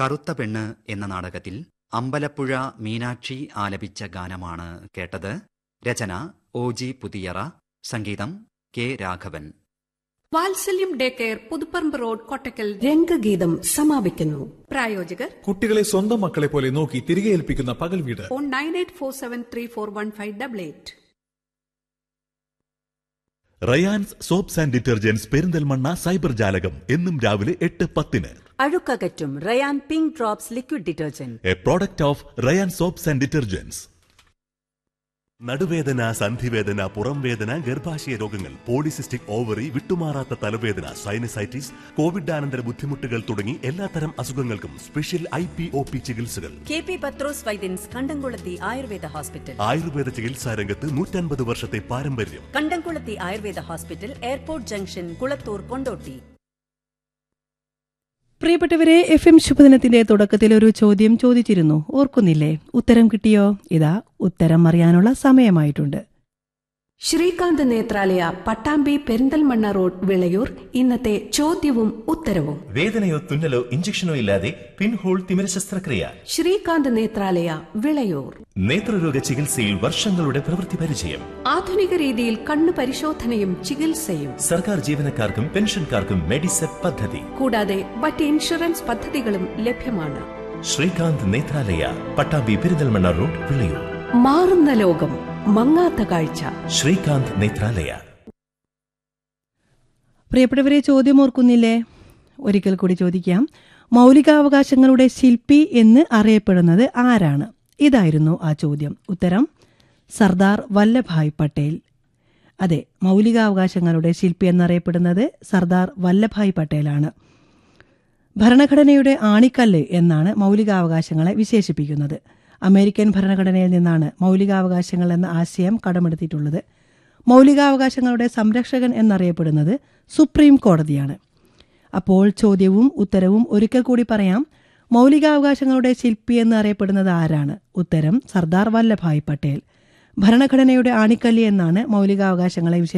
കറുത്ത പെണ്ണ് എന്ന നാടകത്തിൽ അമ്പലപ്പുഴ മീനാക്ഷി ആലപിച്ച ഗാനമാണ് കേട്ടത് രചന ഒ ജി പുതിയറ സംഗീതം K Raghavan Vatsalyam day care Puthupparamba road Kottakkal രംഗഗീതം സമാപിക്കുന്നു പ്രായോജകർ കുട്ടികളെ സ്വന്തം മക്കളെ പോലെ നോക്കി തിരികെ ഏൽപ്പിക്കുന്ന പകൽ വീട് phone nine eight four seven three four one five double eight Rayan's soaps and detergents Perinthalmanna cyber Jalakam എന്നും രാവിലെ എട്ട് പത്തിന് അഴുക്കകറ്റും Rayan pink drops liquid detergent a product of Rayan soaps and detergents നടുവേദന സന്ധിവേദന പുറംവേദന ഗർഭാശയ രോഗങ്ങൾ പോളിസിസ്റ്റിക് ഓവറി വിട്ടുമാറാത്ത തലവേദന സൈനസൈറ്റിസ് കോവിഡാനന്തര ബുദ്ധിമുട്ടുകൾ തുടങ്ങി എല്ലാത്തരം അസുഖങ്ങൾക്കും special I P O P ചികിത്സകൾ കെ പി പത്രോസ് വൈദ്യൻസ് കണ്ടംകുളത്തി ആയുർവേദ ഹോസ്പിറ്റൽ ആയുർവേദ ചികിത്സാ രംഗത്ത് നൂറ്റൻപത് വർഷത്തെ പാരമ്പര്യം Kandamkulathi Ayurveda hospital airport junction Kulathur Kondotty പ്രിയപ്പെട്ടവരെ എഫ് എം ശുഭദിനത്തിന്റെ തുടക്കത്തിൽ ഒരു ചോദ്യം ചോദിച്ചിരുന്നു ഓർക്കുന്നില്ലേ ഉത്തരം കിട്ടിയോ ഇതാ ഉത്തരം അറിയാനുള്ള സമയമായിട്ടുണ്ട് ശ്രീകാന്ത് നേത്രാലയ പട്ടാമ്പി പെരിന്തൽമണ്ണ റോഡ് വിളയൂർ ഇന്നത്തെ ചോദ്യവും ഉത്തരവും വേദനയോ തുന്നലോ ഇഞ്ചക്ഷനോ ഇല്ലാതെ പിൻഹോൾ തിമിര ശസ്ത്രക്രിയ ശ്രീകാന്ത് നേത്രാലയ വിളയൂർ നേത്രരോഗ ചികിത്സയിൽ വർഷങ്ങളുടെ പ്രവൃത്തി പരിചയം ആധുനിക രീതിയിൽ കണ്ണു പരിശോധനയും ചികിത്സയും സർക്കാർ ജീവനക്കാർക്കും പെൻഷൻകാർക്കും മെഡിസെപ് പദ്ധതി കൂടാതെ മറ്റ് ഇൻഷുറൻസ് പദ്ധതികളും ലഭ്യമാണ് ശ്രീകാന്ത് നേത്രാലയ പട്ടാമ്പി പെരിന്തൽമണ്ണ റോഡ് വിളയൂർ മാറുന്ന ലോകം മങ്ങാത്ത കാഴ്ച ശ്രീകാന്ത് നേത്രാലയ പ്രിയപ്പെട്ടവരെ ചോദ്യം ഓർക്കുന്നില്ലേ ഒരിക്കൽ കൂടി ചോദിക്കാം മൗലികാവകാശങ്ങളുടെ ശില്പി എന്ന് അറിയപ്പെടുന്നത് ആരാണ് ഇതായിരുന്നു ആ ചോദ്യം ഉത്തരം സർദാർ വല്ലഭായ് പട്ടേൽ അതെ മൗലികാവകാശങ്ങളുടെ ശില്പി എന്നറിയപ്പെടുന്നത് സർദാർ വല്ലഭായ് പട്ടേലാണ് ഭരണഘടനയുടെ ആണിക്കല്ല് എന്നാണ് മൗലികാവകാശങ്ങളെ വിശേഷിപ്പിക്കുന്നത് അമേരിക്കൻ ഭരണഘടനയിൽ നിന്നാണ് മൗലികാവകാശങ്ങൾ എന്ന ആശയം കടമെടുത്തിട്ടുള്ളത് മൗലികാവകാശങ്ങളുടെ സംരക്ഷകൻ എന്നറിയപ്പെടുന്നത് സുപ്രീം കോടതിയാണ് അപ്പോൾ ചോദ്യവും ഉത്തരവും ഒരിക്കൽ കൂടി പറയാം മൗലികാവകാശങ്ങളുടെ ശില്പി എന്ന് അറിയപ്പെടുന്നത് ആരാണ് ഉത്തരം സർദാർ വല്ലഭായ് പട്ടേൽ ഭരണഘടനയുടെ ആണിക്കല്ലി എന്നാണ് മൗലികാവകാശങ്ങളെ വിശേഷിപ്പിക്കുന്നത്